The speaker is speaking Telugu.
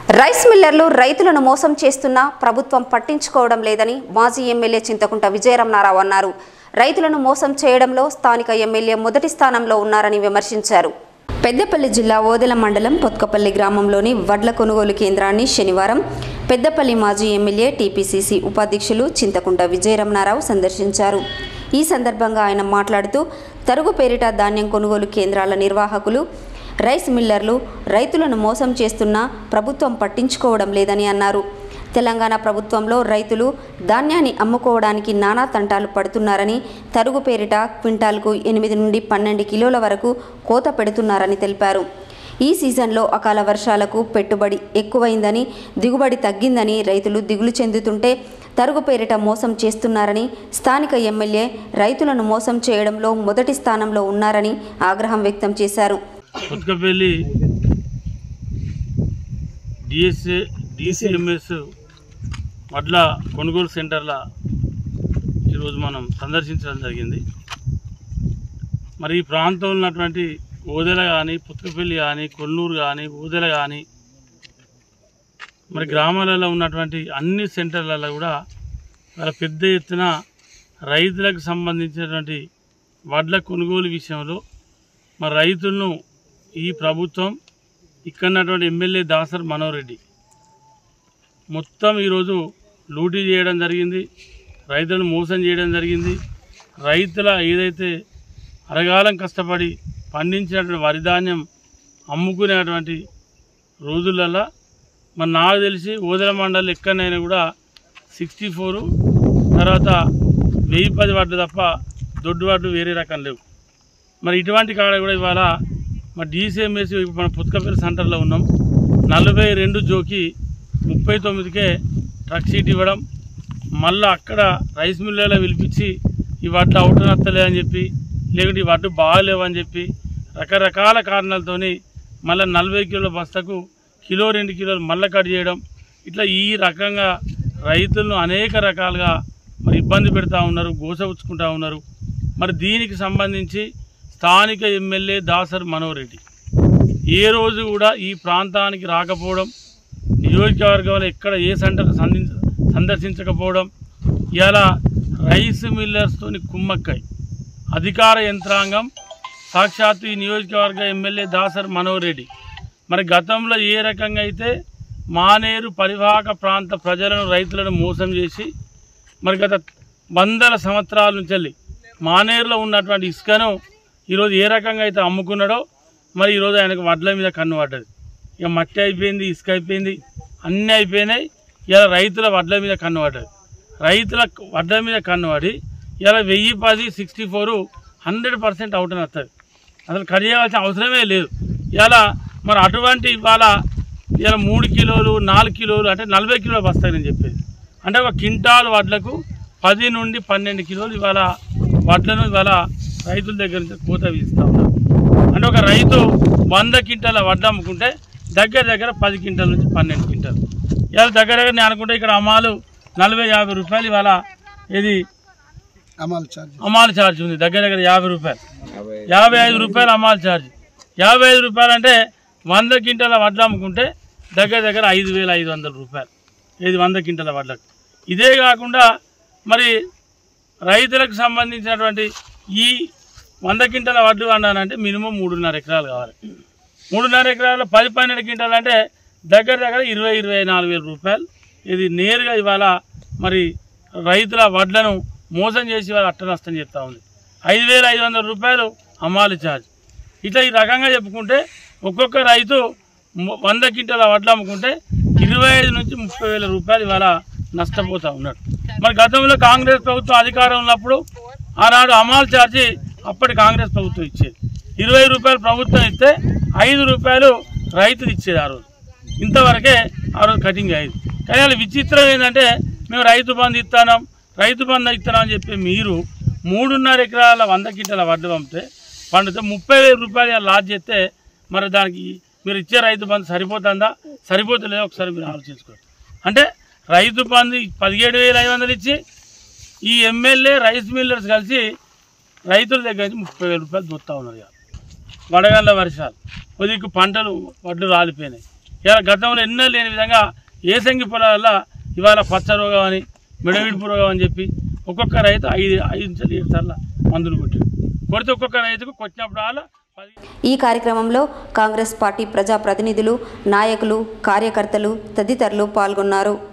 రైస్ మిల్లర్లు రైతులను మోసం చేస్తున్నా ప్రభుత్వం పట్టించుకోవడం లేదని మాజీ ఎమ్మెల్యే చింతకుంట విజయరమణారావు అన్నారు రైతులను మోసం చేయడంలో స్థానిక ఎమ్మెల్యే మొదటి స్థానంలో ఉన్నారని విమర్శించారు పెద్దపల్లి జిల్లా ఓదెల మండలం పొత్కపల్లి గ్రామంలోని వడ్ల కొనుగోలు కేంద్రాన్ని శనివారం పెద్దపల్లి మాజీ ఎమ్మెల్యే టీపీసీసీ ఉపాధ్యక్షులు చింతకుంట విజయరమణారావు సందర్శించారు ఈ సందర్భంగా ఆయన మాట్లాడుతూ తరుగు పేరిట ధాన్యం కొనుగోలు కేంద్రాల నిర్వాహకులు రైస్ మిల్లర్లు రైతులను మోసం చేస్తున్నా ప్రభుత్వం పట్టించుకోవడం లేదని అన్నారు తెలంగాణ ప్రభుత్వంలో రైతులు ధాన్యాన్ని అమ్ముకోవడానికి నానా తంటాలు పడుతున్నారని తరుగు పేరిట క్వింటాల్కు ఎనిమిది నుండి పన్నెండు కిలోల వరకు కోత పెడుతున్నారని తెలిపారు ఈ సీజన్లో అకాల వర్షాలకు పెట్టుబడి ఎక్కువైందని దిగుబడి తగ్గిందని రైతులు దిగులు చెందుతుంటే తరుగు పేరిట మోసం చేస్తున్నారని స్థానిక ఎమ్మెల్యే రైతులను మోసం చేయడంలో మొదటి స్థానంలో ఉన్నారని ఆగ్రహం వ్యక్తం చేశారు కొత్తపల్లి డిఎస్ఏ డిసిఎంఎస్ వడ్ల కొనుగోలు సెంటర్ల ఈరోజు మనం సందర్శించడం జరిగింది మరి ఈ ప్రాంతంలో ఉన్నటువంటి ఓదెల కానీ పుత్తకపల్లి కానీ కొల్లూరు కానీ ఓదెల కానీ మరి గ్రామాలలో ఉన్నటువంటి అన్ని సెంటర్లలో కూడా చాలా పెద్ద ఎత్తున రైతులకు సంబంధించినటువంటి వడ్ల కొనుగోలు విషయంలో మరి రైతులను ఈ ప్రభుత్వం ఇక్కడ ఉన్నటువంటి ఎమ్మెల్యే దాసర్ మనోహర్ రెడ్డి మొత్తం ఈరోజు లూటీ చేయడం జరిగింది రైతులను మోసం చేయడం జరిగింది రైతుల ఏదైతే అరగాలం కష్టపడి పండించినటువంటి వరి ధాన్యం అమ్ముకునేటువంటి రోజులలో మరి నాకు తెలిసి ఓదెల మండలి ఎక్కడైనా కూడా సిక్స్టీ ఫోరు తర్వాత వెయ్యి పది వడ్లు తప్ప దొడ్డు వడ్లు వేరే రకం లేవు మరి ఇటువంటి కాడ కూడా ఇవాళ మరి డీసీఎంఎస్ మన పుత్కపల్లి సెంటర్లో ఉన్నాం నలభై రెండు జోకి ముప్పై తొమ్మిదికే ట్రక్ షీట్ ఇవ్వడం మళ్ళీ అక్కడ రైస్ మిల్లలో పిలిపించి ఈ వడ్లు అవుట్ నత్తలే అని చెప్పి లేకుంటే ఈ వడ్లు బాగాలేవని చెప్పి రకరకాల కారణాలతోని మళ్ళీ నలభై కిలోల బస్తకు కిలో రెండు కిలోలు మళ్ళీ కట్ చేయడం ఇట్లా ఈ రకంగా రైతులను అనేక రకాలుగా మరి ఇబ్బంది పెడతా ఉన్నారు గోసపుచ్చుకుంటా ఉన్నారు మరి దీనికి సంబంధించి స్థానిక ఎమ్మెల్యే దాసర్ మనోహర్ రెడ్డి ఏ రోజు కూడా ఈ ప్రాంతానికి రాకపోవడం నియోజకవర్గంలో ఎక్కడ ఏ సెంటర్ సంధించ సందర్శించకపోవడం ఇలా రైస్ మిల్లర్స్తోని కుమ్మక్కై అధికార యంత్రాంగం సాక్షాత్తు ఈ నియోజకవర్గ ఎమ్మెల్యే దాసర్ మనోహర్ రెడ్డి మరి గతంలో ఏ రకంగా అయితే మానేరు పరివాహక ప్రాంత ప్రజలను రైతులను మోసం చేసి మరి గత వందల సంవత్సరాల నుంచి వెళ్ళి మానేరులో ఉన్నటువంటి ఇసుకను ఈరోజు ఏ రకంగా అయితే అమ్ముకున్నాడో మరి ఈరోజు ఆయనకు వడ్ల మీద కన్ను పడ్డది ఇక మట్టి అయిపోయింది ఇసుక అయిపోయింది అన్నీ అయిపోయినాయి ఇలా రైతుల వడ్ల మీద కన్ను పడ్డది రైతుల వడ్ల మీద కన్ను పడి ఇలా వెయ్యి పది sixty four hundred percent out అని వస్తుంది అసలు కట్ చేయాల్సిన అవసరమే లేదు ఇలా మరి అటువంటి ఇవాళ ఇలా మూడు కిలోలు నాలుగు కిలోలు అంటే నలభై కిలోలు వస్తాయి నేను చెప్పేది అంటే ఒక క్వింటాల్ వడ్లకు పది నుండి పన్నెండు కిలోలు ఇవాళ వడ్లను ఇవాళ రైతుల దగ్గర నుంచి కోత వీస్తూ ఉన్నారు అంటే ఒక రైతు వంద క్వింటాల వడ్లు అమ్ముకుంటే దగ్గర దగ్గర పది క్వింటాల నుంచి పన్నెండు క్వింటాలు ఇవాళ దగ్గర దగ్గర నేను అనుకుంటే ఇక్కడ అమ్మాలు నలభై యాభై రూపాయలు ఇవాళ ఇది అమలు ఛార్జ్ అమ్మాలు ఛార్జ్ ఉంది దగ్గర దగ్గర యాభై రూపాయలు యాభై ఐదు రూపాయలు అమ్మాలు ఛార్జ్ యాభై ఐదు రూపాయలు అంటే వంద క్వింటాల వడ్లు అమ్ముకుంటే దగ్గర దగ్గర ఐదు వేల ఐదు వందల రూపాయలు ఇది వంద క్వింటాల వడ్లకు ఇదే కాకుండా మరి రైతులకు సంబంధించినటువంటి ఈ వంద క్వింటాల వడ్లు అన్నానంటే మినిమం మూడున్నర ఎకరాలు కావాలి మూడున్నర ఎకరాలు పది పన్నెండు క్వింటాలు అంటే దగ్గర దగ్గర ఇరవై ఇరవై నాలుగు వేల రూపాయలు ఇది నేరుగా ఇవాళ మరి రైతుల వడ్లను మోసం చేసి వాళ్ళు అట్ట నష్టం చెప్తా ఉంది ఐదు వేల ఐదు వందల రూపాయలు అమ్మాలి ఛార్జ్ ఇట్లా ఈ రకంగా చెప్పుకుంటే ఒక్కొక్క రైతు ము- వంద క్వింటాల వడ్లు అమ్ముకుంటే ఇరవై ఐదు నుంచి ముప్పై వేల రూపాయలు ఇవాళ నష్టపోతూ ఉన్నాడు మరి గతంలో కాంగ్రెస్ ప్రభుత్వం అధికారం ఉన్నప్పుడు ఆనాడు అమాల్ ఛార్జీ అప్పటి కాంగ్రెస్ ప్రభుత్వం ఇచ్చేది ఇరవై రూపాయలు ప్రభుత్వం ఇస్తే ఐదు రూపాయలు రైతులు ఇచ్చేది ఆ రోజు ఇంతవరకే ఆ రోజు కటింగ్ అయింది కానీ వాళ్ళ విచిత్రం ఏంటంటే మేము రైతు బంధు ఇస్తాం రైతు బంధు ఇస్తాం అని చెప్పి మీరు మూడున్నర ఎకరాల వంద కింటల వడ్డు పంపితే పండితే ముప్పై వేల రూపాయలు ఇలా లాస్ చేస్తే మరి దానికి మీరు ఇచ్చే రైతు బంధు సరిపోతుందా సరిపోతలేదో ఒకసారి మీరు ఆలోచించుకోండి అంటే రైతు బంధు పదిహేడు వేల ఐదు వందలు ఇచ్చి ఈ ఎమ్మెల్యే రైస్ మిల్లర్స్ కలిసి రైతుల దగ్గర నుంచి ముప్పై వేల రూపాయలు దొత్తా ఉన్నారు ఇవాళ వడగళ్ళ వర్షాలు కొద్దిగా పంటలు వడ్లు రాలిపోయినాయి ఇలా గతంలో ఎన్నో లేని విధంగా ఏసంగి పొలాల్లో ఇవాళ పచ్చ రోగం అని మిడవిడుపు రోగం అని చెప్పి ఒక్కొక్క రైతు ఐదు ఐదు నుంచి ఏడు సార్లు మందులు కొట్టాడు కొడితే ఒక్కొక్క రైతుకు కొట్టినప్పుడు అలా పది ఈ కార్యక్రమంలో కాంగ్రెస్ పార్టీ ప్రజాప్రతినిధులు నాయకులు కార్యకర్తలు తదితరులు పాల్గొన్నారు